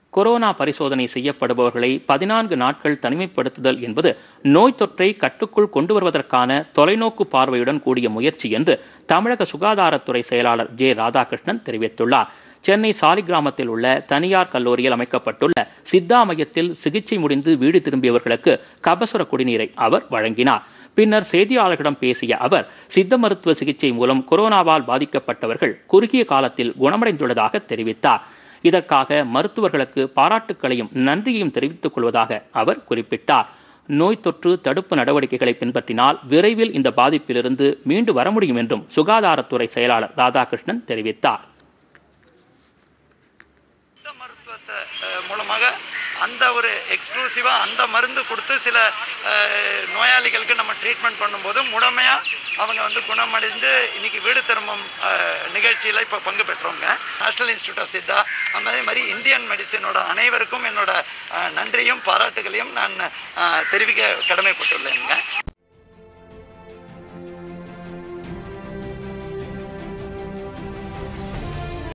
corona பரிசோதனை செய்யப்படுபவர்களை பதினான்கு நாட்கள் தனிமைப்படுத்துதல் என்பது நோய் தொற்றை கட்டுக்குள் கொண்டு வருவதற்கான தொலைநோக்கு பார்வையுடன் கூடிய முயற்சி என்று தமிழக சுகாதாரத்துறை செயலாளர் ஜே ராதாகிருஷ்ணன் தெரிவித்துள்ளார் சென்னை சாலிகிராமத்தில் உள்ள தனியார் கல்லூரியில் அமைக்கப்பட்டுள்ள சித்தா மையத்தில் சிகிச்சை முடிந்து வீடு திரும்பியவர்களுக்கு கபசுர குடிநீரை அவர் வழங்கினார் பின்னர் செய்தியாளர்களிடம் பேசிய அவர் சித்த மருத்துவ சிகிச்சை மூலம் கொரோனாவால் பாதிக்கப்பட்டவர்கள் குறுகிய காலத்தில் குணமடைந்துள்ளதாக தெரிவித்தார் இதற்காக மருத்துவர்களுக்கு பாராட்டுக்களையும் நன்றியையும் தெரிவித்துக் கொள்வதாக அவர் குறிப்பிட்டார் நோய் தொற்று தடுப்பு நடவடிக்கைகளை பின்பற்றினால் விரைவில் இந்த பாதிப்பிலிருந்து மீண்டு வர முடியும் என்றும் சுகாதாரத்துறை செயலாளர் ராதாகிருஷ்ணன் தெரிவித்தார் சித்த மருத்துவத்தை அஹ், மூலமாக அந்த ஒரு எக்ஸ்க்ளூசிவாக அந்த மருந்து கொடுத்து சில அஹ், நோயாளிகளுக்கு நம்ம ட்ரீட்மெண்ட் பண்ணும்போது முழுமையாக அவங்க வந்து குணமடைந்து இன்னைக்கு வீடு திரும்பும் நிகழ்ச்சியில் இப்போ பங்கு பெற்றவங்க நேஷனல் இன்ஸ்டியூட் ஆஃப் சித்தா அதே மாதிரி இந்தியன் மெடிசினோட அனைவருக்கும் என்னோட அஹ், நன்றியும் பாராட்டுகளையும் நான் அஹ், தெரிவிக்க கடமைப்பட்டுள்ளேங்க